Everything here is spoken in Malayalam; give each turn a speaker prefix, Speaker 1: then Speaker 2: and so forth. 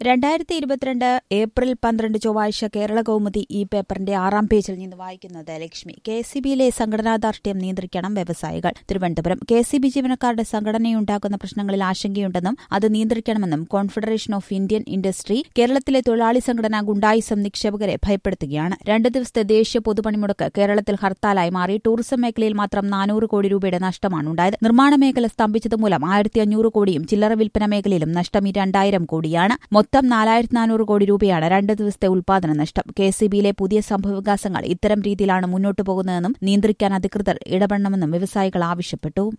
Speaker 1: രണ്ടായിരത്തി ഇരുപത്തിരണ്ട് ഏപ്രിൽ പന്ത്രണ്ട് ചൊവ്വാഴ്ച കേരള കൗമുദി ഈ പേപ്പറിന്റെ ആറാം പേജിൽ നിന്ന് വായിക്കുന്നത് ലക്ഷ്മി കെ സി ബിയിലെ സംഘടനാധാർഷ്ട്യം നിയന്ത്രിക്കണം വ്യവസായികൾ തിരുവനന്തപുരം കെ സി ബി ജീവനക്കാരുടെ സംഘടനയുണ്ടാക്കുന്ന പ്രശ്നങ്ങളിൽ ആശങ്കയുണ്ടെന്നും അത് നിയന്ത്രിക്കണമെന്നും കോൺഫെഡറേഷൻ ഓഫ് ഇന്ത്യൻ ഇൻഡസ്ട്രി കേരളത്തിലെ തൊഴിലാളി സംഘടന ഗുണ്ടായിസം നിക്ഷേപകരെ ഭയപ്പെടുത്തുകയാണ് രണ്ട് ദിവസത്തെ ദേശീയ പൊതുപണിമുടക്ക് കേരളത്തിൽ ഹർത്താലായി മാറി ടൂറിസം മേഖലയിൽ മാത്രം നാനൂറ് കോടി രൂപയുടെ നഷ്ടമാണ് ഉണ്ടായത് നിർമ്മാണ മേഖല സ്തംഭിച്ചതുമൂലം ആയിരത്തി അഞ്ഞൂറ് കോടിയും ചില്ലറ വിൽപ്പന മേഖലയിലും നഷ്ടം രണ്ടായിരം കോടിയാണ് മൊത്തം നാലായിരത്തി നാനൂറ് കോടി രൂപയാണ് രണ്ട് ദിവസത്തെ ഉൽപാദന നഷ്ടം കെ സി ബിയിലെ പുതിയ സംഭവവികാസങ്ങൾ ഇത്തരം രീതിയിലാണ് മുന്നോട്ടു പോകുന്നതെന്നും നിയന്ത്രിക്കാൻ അധികൃതർ ഇടപെടണമെന്നും വ്യവസായികൾ ആവശ്യപ്പെട്ടു